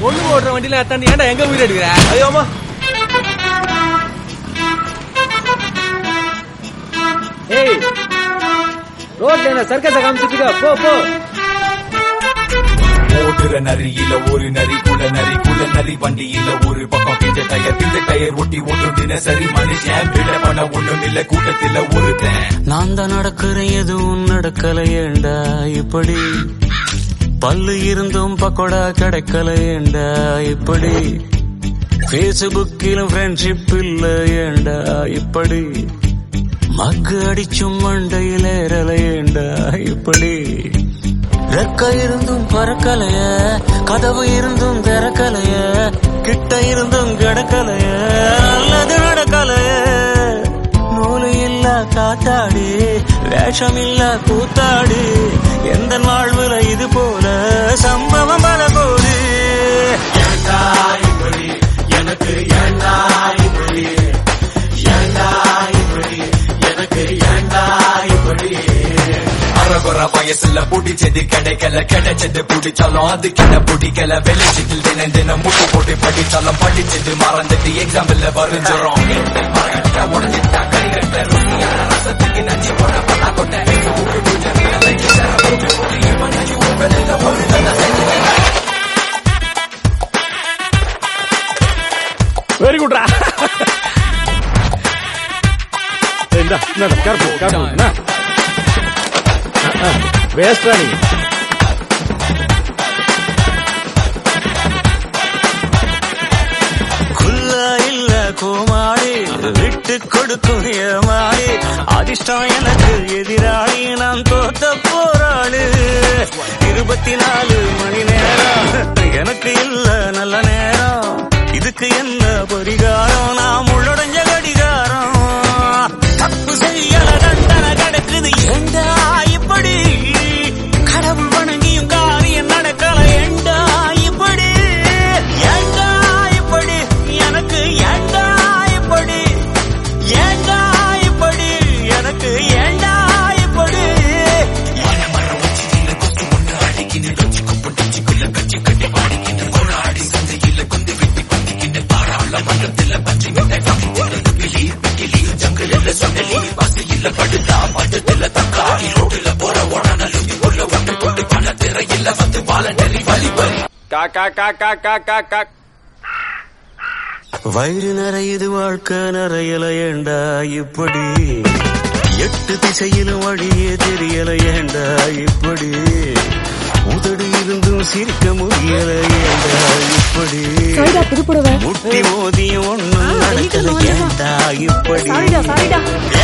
பொண்ணு ஓடுற வண்டியில அத்தாண்டி ஏன்டா எங்க உயிர் எடுக்கிற ஐயோ அம்மா ஏய் ரோட்ல என்ன சர்க்கஸ காமிச்சிட்டு இருக்க? போ போ ஓடுற நரியில ஒரு நரி குல நரி குல நரி வண்டியில ஒரு பக்கம் பிஞ்ச டயர் பிஞ்ச டயர் ஒட்டி ஓட்டும் தினசரி மனுஷன் விட பண்ண ஒண்ணும் இல்ல கூட்டத்துல ஒருத்தன் நான் தான் நடக்கிறேன் எதுவும் நடக்கல ஏண்டா இப்படி பல்லு இருந்தும் பக்கோடா கிடைக்கல ஏண்டா இப்படி பேஸ்புக்கிலும் ஃப்ரெண்ட்ஷிப் இல்ல ஏண்டா இப்படி மக்கு அடிச்சும் மண்டையில் ஏறல ஏண்டா இப்படி ரெக்க இருந்தும் பறக்கலைய கதவு இருந்தும் திறக்கலைய கிட்ட இருந்தும் கிடக்கலைய அல்லது நடக்கலைய நூலு இல்ல காத்தாடி வேஷம் இல்ல கூத்தாடி எந்த வாழ்வுல இது போல சம்பவம் பல கோடி அரகுற வயசுல புடிச்சது கிடைக்கல கிடைச்சது புடிச்சாலும் அது கிட்ட பிடிக்கல வெளிச்சத்தில் தினம் தினம் முட்டு போட்டு படிச்சாலும் படிச்சது மறந்துட்டு எக்ஸாம்பிள் வரைஞ்சிரும் மரகட்ட உடஞ்சிட்டா கைகட்ட ருசியான ரசத்துக்கு நஞ்சு போட பண்ணா கொட்ட வெரி குட்ரா இந்த கேர்ஃபுல் கேர்ஃபுல் வேஸ்டா நீ குல்லா இல்ல கோமாளி விட்டு கொடுக்கும் ஏமாளி அதிர்ஷ்டம் எனக்கு எதிராளி நான் தோத்த போராளி இருபத்தி நாலு மணி நேரம் எனக்கு இல்ல நல்ல நேரம் இதுக்கு என்ன பரிகாரம் நான் முள்ளடைஞ்ச கடிகாரம் தப்பு செய்யல தண்டனை கிடக்குது ஏண்டா இப்படி கடவுள் வணங்கியும் காரியம் நடக்கல ஏண்டா இப்படி ஏண்டா இப்படி எனக்கு ஏண்டா இப்படி ஏண்டா இப்படி எனக்கு ஏண்டா இப்படி கா கா கா கா கா கா கா வயிறு நிறையுது வாழ்க்கை நிறையல ஏண்டா இப்படி எட்டு திசையிலும் வழியே தெரியல ஏண்டா இப்படி உதடு இருந்தும் சிரிக்க முடியல ஏண்டா இப்படி சாரிடா புது புடவை முட்டி மோதியும் ஒண்ணும் ஆ, நடக்கல வெள்ளிக்கிழமை ஏண்டா இப்படி சாரிடா சாரிடா ஏண்டா